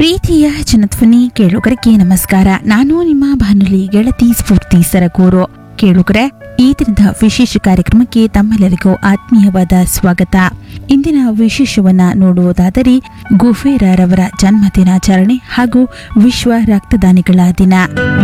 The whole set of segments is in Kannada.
ಪ್ರೀತಿಯ ಜನಧ್ವನಿ ಕೇಳುಗರಿಗೆ ನಮಸ್ಕಾರ ನಾನು ನಿಮ್ಮ ಬಾನುಲಿ ಗೆಳತಿ ಸ್ಫೂರ್ತಿ ಸರಗೂರು ಕೇಳುಗರೆ ಈ ದಿನದ ವಿಶೇಷ ಕಾರ್ಯಕ್ರಮಕ್ಕೆ ತಮ್ಮೆಲ್ಲರಿಗೂ ಆತ್ಮೀಯವಾದ ಸ್ವಾಗತ ಇಂದಿನ ವಿಶೇಷವನ್ನ ನೋಡುವುದಾದರೆ ಗುಫೇರರವರ ಜನ್ಮ ದಿನಾಚರಣೆ ಹಾಗೂ ವಿಶ್ವ ರಕ್ತದಾನಿಗಳ ದಿನ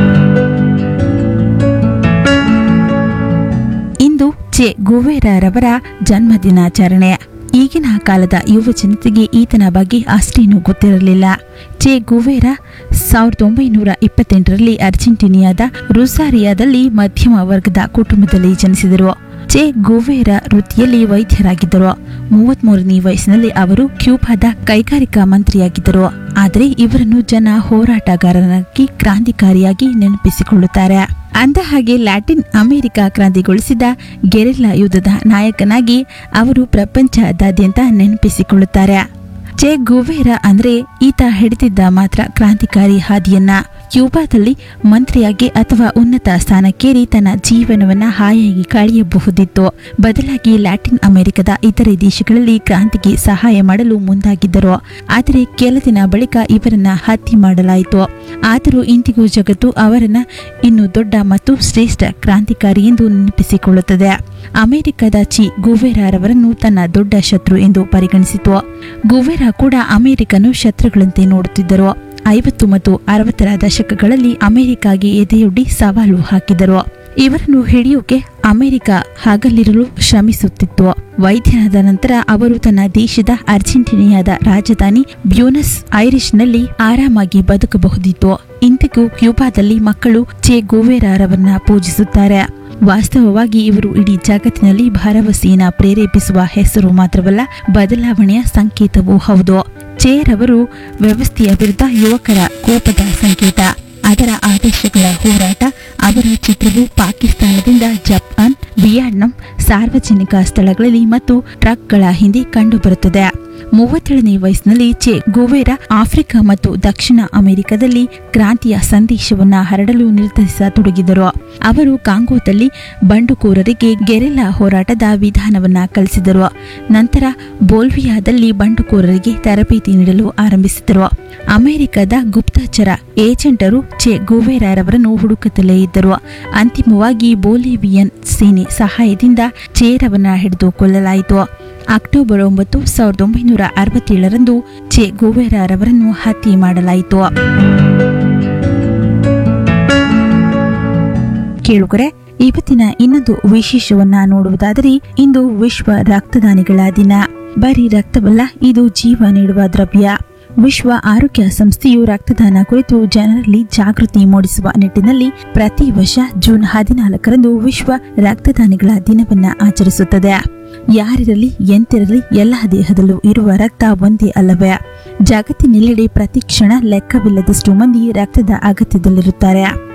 ಇಂದು ಚೆ ಗುವೇರರವರ ಜನ್ಮ ದಿನಾಚರಣೆ ಈಗಿನ ಕಾಲದ ಯುವ ಜನತೆಗೆ ಈತನ ಬಗ್ಗೆ ಅಷ್ಟೇನೂ ಗೊತ್ತಿರಲಿಲ್ಲ ಚೆ ಗುವೇರ ಸಾವಿರದ ಒಂಬೈನೂರ ಇಪ್ಪತ್ತೆಂಟರಲ್ಲಿ ಅರ್ಜೆಂಟೀನಿಯಾದ ರುಸಾರಿಯಾದಲ್ಲಿ ಮಧ್ಯಮ ವರ್ಗದ ಕುಟುಂಬದಲ್ಲಿ ಜನಿಸಿದರು ಚೆ ಗುವೇರ ವೃತ್ತಿಯಲ್ಲಿ ವೈದ್ಯರಾಗಿದ್ದರು ಮೂವತ್ಮೂರನೇ ವಯಸ್ಸಿನಲ್ಲಿ ಅವರು ಕ್ಯೂಬಾದ ಕೈಗಾರಿಕಾ ಮಂತ್ರಿಯಾಗಿದ್ದರು ಆದರೆ ಇವರನ್ನು ಜನ ಹೋರಾಟಗಾರನಾಗಿ ಕ್ರಾಂತಿಕಾರಿಯಾಗಿ ನೆನಪಿಸಿಕೊಳ್ಳುತ್ತಾರೆ ಅಂದ ಹಾಗೆ ಲ್ಯಾಟಿನ್ ಅಮೆರಿಕ ಕ್ರಾಂತಿಗೊಳಿಸಿದ ಗೆರಿಲ್ಲಾ ಯುದ್ಧದ ನಾಯಕನಾಗಿ ಅವರು ಪ್ರಪಂಚದಾದ್ಯಂತ ನೆನಪಿಸಿಕೊಳ್ಳುತ್ತಾರೆ ಚೆ ಗುವೇರ ಅಂದ್ರೆ ಈತ ಹಿಡಿದಿದ್ದ ಮಾತ್ರ ಕ್ರಾಂತಿಕಾರಿ ಹಾದಿಯನ್ನ ಕ್ಯೂಬಾದಲ್ಲಿ ಮಂತ್ರಿಯಾಗಿ ಅಥವಾ ಉನ್ನತ ಸ್ಥಾನಕ್ಕೇರಿ ತನ್ನ ಜೀವನವನ್ನ ಹಾಯಾಗಿ ಕಳೆಯಬಹುದಿತ್ತು ಬದಲಾಗಿ ಲ್ಯಾಟಿನ್ ಅಮೆರಿಕದ ಇತರೆ ದೇಶಗಳಲ್ಲಿ ಕ್ರಾಂತಿಗೆ ಸಹಾಯ ಮಾಡಲು ಮುಂದಾಗಿದ್ದರು ಆದರೆ ಕೆಲ ದಿನ ಬಳಿಕ ಇವರನ್ನ ಹತ್ಯೆ ಮಾಡಲಾಯಿತು ಆದರೂ ಇಂದಿಗೂ ಜಗತ್ತು ಅವರನ್ನ ಇನ್ನು ದೊಡ್ಡ ಮತ್ತು ಶ್ರೇಷ್ಠ ಕ್ರಾಂತಿಕಾರಿ ಎಂದು ನೆನಪಿಸಿಕೊಳ್ಳುತ್ತದೆ ಅಮೆರಿಕದ ಚಿ ಗುವೆರಾರವರನ್ನು ತನ್ನ ದೊಡ್ಡ ಶತ್ರು ಎಂದು ಪರಿಗಣಿಸಿತು ಗುವೆರಾ ಕೂಡ ಅಮೆರಿಕನು ಶತ್ರುಗಳಂತೆ ನೋಡುತ್ತಿದ್ದರು ಐವತ್ತು ಮತ್ತು ಅರವತ್ತರ ದಶಕಗಳಲ್ಲಿ ಅಮೆರಿಕಾಗೆ ಎದೆಯೊಡ್ಡಿ ಸವಾಲು ಹಾಕಿದರು ಇವರನ್ನು ಹಿಡಿಯೋಕೆ ಅಮೆರಿಕ ಹಗಲಿರಲು ಶ್ರಮಿಸುತ್ತಿತ್ತು ವೈದ್ಯನಾದ ನಂತರ ಅವರು ತನ್ನ ದೇಶದ ಅರ್ಜೆಂಟೀನಿಯಾದ ರಾಜಧಾನಿ ಬ್ಯೂನಸ್ ಐರಿಷ್ನಲ್ಲಿ ಆರಾಮಾಗಿ ಬದುಕಬಹುದಿತ್ತು ಇಂದಿಗೂ ಕ್ಯೂಬಾದಲ್ಲಿ ಮಕ್ಕಳು ಚೆ ಗೋವೆರಾರವನ್ನ ಪೂಜಿಸುತ್ತಾರೆ ವಾಸ್ತವವಾಗಿ ಇವರು ಇಡೀ ಜಗತ್ತಿನಲ್ಲಿ ಭರವಸೆಯನ್ನ ಪ್ರೇರೇಪಿಸುವ ಹೆಸರು ಮಾತ್ರವಲ್ಲ ಬದಲಾವಣೆಯ ಸಂಕೇತವೂ ಹೌದು ಚೇರ್ ಅವರು ವ್ಯವಸ್ಥೆಯ ವಿರುದ್ಧ ಯುವಕರ ಕೋಪದ ಸಂಕೇತ ಅದರ ಆದೇಶಗಳ ಹೋರಾಟ ಅವರ ಚಿತ್ರವು ಪಾಕಿಸ್ತಾನದಿಂದ ಜಪಾನ್ ವಿಯಟ್ನಾಂ ಸಾರ್ವಜನಿಕ ಸ್ಥಳಗಳಲ್ಲಿ ಮತ್ತು ಟ್ರಕ್ಗಳ ಹಿಂದೆ ಕಂಡುಬರುತ್ತದೆ ಮೂವತ್ತೇಳನೇ ವಯಸ್ಸಿನಲ್ಲಿ ಚೆ ಗೋವೆರಾ ಆಫ್ರಿಕಾ ಮತ್ತು ದಕ್ಷಿಣ ಅಮೆರಿಕದಲ್ಲಿ ಕ್ರಾಂತಿಯ ಸಂದೇಶವನ್ನ ಹರಡಲು ನಿರ್ಧರಿಸತೊಡಗಿದರು ಅವರು ಕಾಂಗೋದಲ್ಲಿ ಬಂಡುಕೋರರಿಗೆ ಗೆರೆಲ್ಲಾ ಹೋರಾಟದ ವಿಧಾನವನ್ನ ಕಲಿಸಿದರು ನಂತರ ಬೋಲ್ವಿಯಾದಲ್ಲಿ ಬಂಡುಕೋರರಿಗೆ ತರಬೇತಿ ನೀಡಲು ಆರಂಭಿಸಿದರು ಅಮೆರಿಕದ ಗುಪ್ತಚರ ಏಜೆಂಟರು ಚೆ ಗೋವೆರಾರವರನ್ನು ಹುಡುಕುತ್ತಲೇ ಇದ್ದರು ಅಂತಿಮವಾಗಿ ಬೋಲಿವಿಯನ್ ಸೇನೆ ಸಹಾಯದಿಂದ ಚೇರವನ್ನ ಹಿಡಿದು ಕೊಲ್ಲಲಾಯಿತು ಅಕ್ಟೋಬರ್ ಒಂಬತ್ತು ಸಾವಿರದ ಒಂಬೈನೂರ ಅರವತ್ತೇಳರಂದು ಚೆ ಗೋವೆರಾರವರನ್ನು ಹತ್ಯೆ ಮಾಡಲಾಯಿತು ಕೇಳುಗರೆ ಇವತ್ತಿನ ಇನ್ನೊಂದು ವಿಶೇಷವನ್ನ ನೋಡುವುದಾದರೆ ಇಂದು ವಿಶ್ವ ರಕ್ತದಾನಿಗಳ ದಿನ ಬರೀ ರಕ್ತವಲ್ಲ ಇದು ಜೀವ ನೀಡುವ ದ್ರವ್ಯ ವಿಶ್ವ ಆರೋಗ್ಯ ಸಂಸ್ಥೆಯು ರಕ್ತದಾನ ಕುರಿತು ಜನರಲ್ಲಿ ಜಾಗೃತಿ ಮೂಡಿಸುವ ನಿಟ್ಟಿನಲ್ಲಿ ಪ್ರತಿ ವರ್ಷ ಜೂನ್ ಹದಿನಾಲ್ಕರಂದು ವಿಶ್ವ ರಕ್ತದಾನಿಗಳ ದಿನವನ್ನ ಆಚರಿಸುತ್ತದೆ ಯಾರಿರಲಿ ಎಂತಿರಲಿ ಎಲ್ಲ ದೇಹದಲ್ಲೂ ಇರುವ ರಕ್ತ ಒಂದೇ ಅಲ್ಲವೇ ಜಗತ್ತಿನೆಲ್ಲೆಡೆ ಪ್ರತಿ ಕ್ಷಣ ಲೆಕ್ಕವಿಲ್ಲದಷ್ಟು ಮಂದಿ ರಕ್ತದ ಅಗತ್ಯದಲ್ಲಿರುತ್ತಾರೆ